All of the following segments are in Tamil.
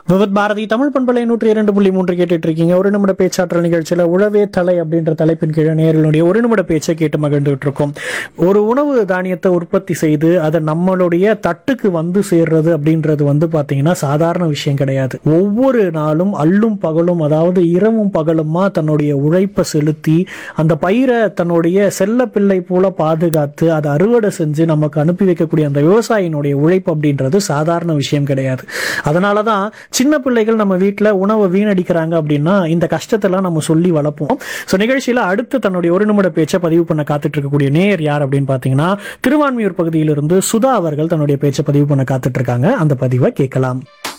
விவத் பாரதி தமிழ் பண்பலை நூற்றி இரண்டு புள்ளி மூன்று கேட்டுட்டு இருக்கீங்க ஒரு நிமிட பேச்சாற்றல் நிகழ்ச்சியில உழவே தலை அப்படின்ற தலைப்பின் கீழே நேர்களுடைய ஒரு நிமிட பேச்சை கேட்டு மகிழ்ந்துகிட்டு இருக்கோம் ஒரு உணவு தானியத்தை உற்பத்தி செய்து அதை நம்மளுடைய தட்டுக்கு வந்து சேர்றது அப்படின்றது வந்து பாத்தீங்கன்னா சாதாரண விஷயம் கிடையாது ஒவ்வொரு நாளும் அல்லும் பகலும் அதாவது இரவும் பகலுமா தன்னுடைய உழைப்பை செலுத்தி அந்த பயிரை தன்னுடைய செல்ல பிள்ளை போல பாதுகாத்து அதை அறுவடை செஞ்சு நமக்கு அனுப்பி வைக்கக்கூடிய அந்த விவசாயினுடைய உழைப்பு அப்படின்றது சாதாரண விஷயம் கிடையாது அதனால தான் சின்ன பிள்ளைகள் நம்ம வீட்டில் உணவை வீணடிக்கிறாங்க அப்படின்னா இந்த கஷ்டத்தெல்லாம் நம்ம சொல்லி வளர்ப்போம் ஸோ நிகழ்ச்சியில் அடுத்து தன்னுடைய ஒரு நிமிட பேச்சை பதிவு பண்ண காத்துட்டு இருக்கக்கூடிய நேயர் யார் அப்படின்னு பார்த்தீங்கன்னா திருவான்மியூர் பகுதியிலிருந்து சுதா அவர்கள் தன்னுடைய பேச்சை பதிவு பண்ண காத்துட்டு இருக்காங்க அந்த பதிவை கேட்கலாம்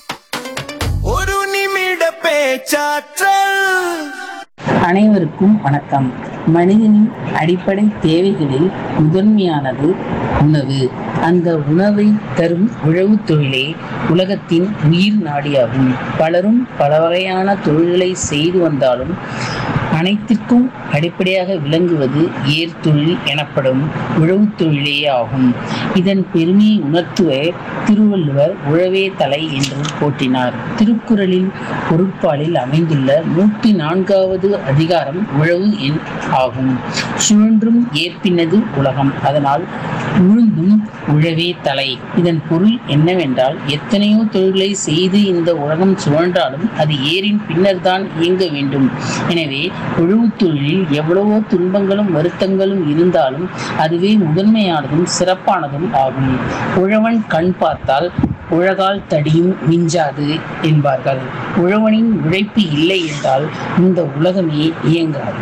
ஒரு நிமிட பேச்சாற்றல் அனைவருக்கும் வணக்கம் மனிதனின் அடிப்படை தேவைகளில் முதன்மையானது உணவு அந்த உணவை தரும் உழவுத் தொழிலே உலகத்தின் உயிர் நாடியாகும் பலரும் பல வகையான தொழில்களை செய்து வந்தாலும் அனைத்திற்கும் அடிப்படையாக விளங்குவது ஏர் தொழில் எனப்படும் உழவுத் தொழிலே ஆகும் இதன் பெருமையை உணர்த்துவ திருவள்ளுவர் உழவே தலை என்று போற்றினார் திருக்குறளின் பொருட்பாலில் அமைந்துள்ள நூற்றி நான்காவது அதிகாரம் உழவு எண் ஆகும் சுழன்றும் ஏற்பினது உலகம் அதனால் உழுந்தும் உழவே தலை இதன் பொருள் என்னவென்றால் எத்தனையோ தொழில்களை செய்து இந்த உலகம் சுழன்றாலும் அது ஏரின் பின்னர்தான் இயங்க வேண்டும் எனவே உழவுத் தொழிலில் எவ்வளவோ துன்பங்களும் வருத்தங்களும் இருந்தாலும் அதுவே முதன்மையானதும் சிறப்பானதும் ஆகும் உழவன் கண் பார்த்தால் உழகால் தடியும் மிஞ்சாது என்பார்கள் உழவனின் உழைப்பு இல்லை என்றால் இந்த உலகமே இயங்காது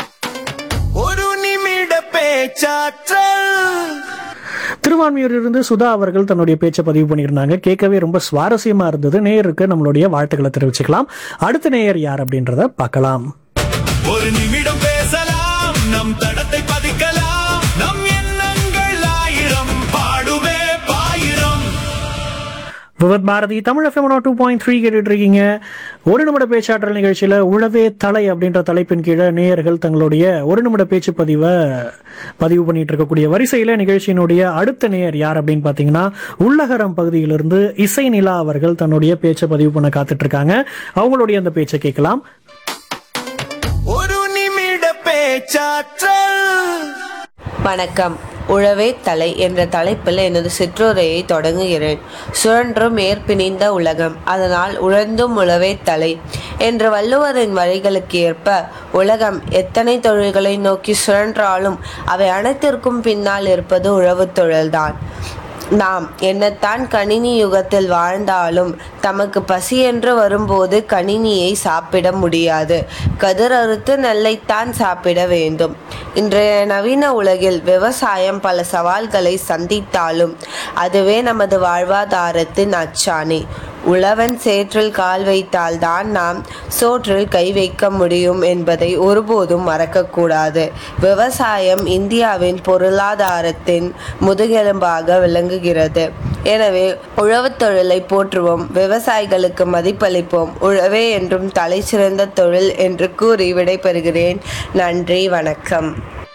ஒரு நிமிட பேச்சாற்றல் திருவான்மியூரிலிருந்து சுதா அவர்கள் தன்னுடைய பேச்சை பதிவு பண்ணியிருந்தாங்க கேட்கவே ரொம்ப சுவாரஸ்யமா இருந்தது நேயருக்கு நம்மளுடைய வாழ்த்துக்களை தெரிவிச்சுக்கலாம் அடுத்த நேயர் யார் அப்படின்றத பார்க்கலாம் ஒரு நிமிடம் பேசலாம் நம் தடத்தை பதிக்கலாம் நம் எண்ணங்கள் ஆயிரம் பாடுவே பாயிரம் Vividh Bharati Tamil FM two point three கேட்டுட்டு இருக்கீங்க ஒரு நிமிட பேச்சாற்றல் நிகழ்ச்சியில் உழவே தலை அப்படின்ற தலைப்பின் கீழே நேயர்கள் தங்களுடைய ஒரு நிமிட பேச்சு பதிவை பதிவு பண்ணிட்டு இருக்கக்கூடிய வரிசையில் நிகழ்ச்சியினுடைய அடுத்த நேயர் யார் அப்படின்னு பார்த்தீங்கன்னா உள்ளகரம் பகுதியிலிருந்து இசை நிலா அவர்கள் தன்னுடைய பேச்சை பதிவு பண்ண காத்துட்டு இருக்காங்க அவங்களுடைய அந்த பேச்சை கேட்கலாம் ஒரு நிமிட பேச்சாற்றல் வணக்கம் உழவே தலை என்ற தலைப்பில் எனது சிற்றுரையை தொடங்குகிறேன் சுழன்றும் ஏற்பிணிந்த உலகம் அதனால் உழந்தும் உழவே தலை என்ற வள்ளுவரின் வரிகளுக்கு ஏற்ப உலகம் எத்தனை தொழில்களை நோக்கி சுழன்றாலும் அவை அனைத்திற்கும் பின்னால் இருப்பது உழவுத் தொழில்தான் நாம் என்னத்தான் கணினி யுகத்தில் வாழ்ந்தாலும் தமக்கு பசி என்று வரும்போது கணினியை சாப்பிட முடியாது கதிர் அறுத்து நெல்லைத்தான் சாப்பிட வேண்டும் இன்றைய நவீன உலகில் விவசாயம் பல சவால்களை சந்தித்தாலும் அதுவே நமது வாழ்வாதாரத்தின் அச்சாணி உழவன் சேற்றில் கால் வைத்தால்தான் நாம் சோற்றில் கை வைக்க முடியும் என்பதை ஒருபோதும் மறக்கக்கூடாது விவசாயம் இந்தியாவின் பொருளாதாரத்தின் முதுகெலும்பாக விளங்குகிறது எனவே உழவுத் தொழிலை போற்றுவோம் விவசாயிகளுக்கு மதிப்பளிப்போம் உழவே என்றும் தலை சிறந்த தொழில் என்று கூறி விடைபெறுகிறேன் நன்றி வணக்கம்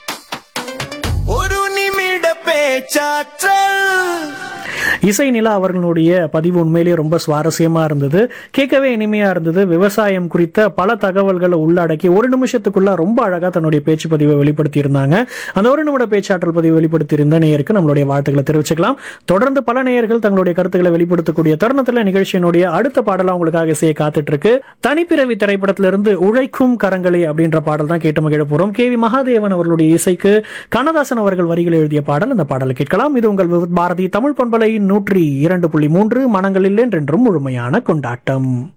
ஒரு நிமிட பேச்சாற்றல் இசை நிலா அவர்களுடைய பதிவு உண்மையிலேயே ரொம்ப சுவாரஸ்யமா இருந்தது கேட்கவே இனிமையா இருந்தது விவசாயம் குறித்த பல தகவல்களை உள்ளடக்கி ஒரு நிமிஷத்துக்குள்ள ரொம்ப அழகா தன்னுடைய பேச்சு பதிவை வெளிப்படுத்தி இருந்தாங்க அந்த ஒரு நிமிட பேச்சாற்றல் பதிவு வெளிப்படுத்தி இருந்த நேயருக்கு நம்மளுடைய வாழ்த்துக்களை தெரிவிச்சுக்கலாம் தொடர்ந்து பல நேயர்கள் தங்களுடைய கருத்துக்களை வெளிப்படுத்தக்கூடிய தருணத்துல நிகழ்ச்சியினுடைய அடுத்த பாடலா உங்களுக்காக செய்ய காத்துட்டு இருக்கு தனிப்பிறவி திரைப்படத்திலிருந்து உழைக்கும் கரங்களே அப்படின்ற பாடல் தான் கேட்டு மகிழ போறோம் கே வி மகாதேவன் அவர்களுடைய இசைக்கு கண்ணதாசன் அவர்கள் வரிகள் எழுதிய பாடல் அந்த பாடலை கேட்கலாம் இது உங்கள் விவித் பாரதி தமிழ் பண்பலை நூற்றி இரண்டு புள்ளி மூன்று மனங்களில் என்றென்றும் முழுமையான கொண்டாட்டம்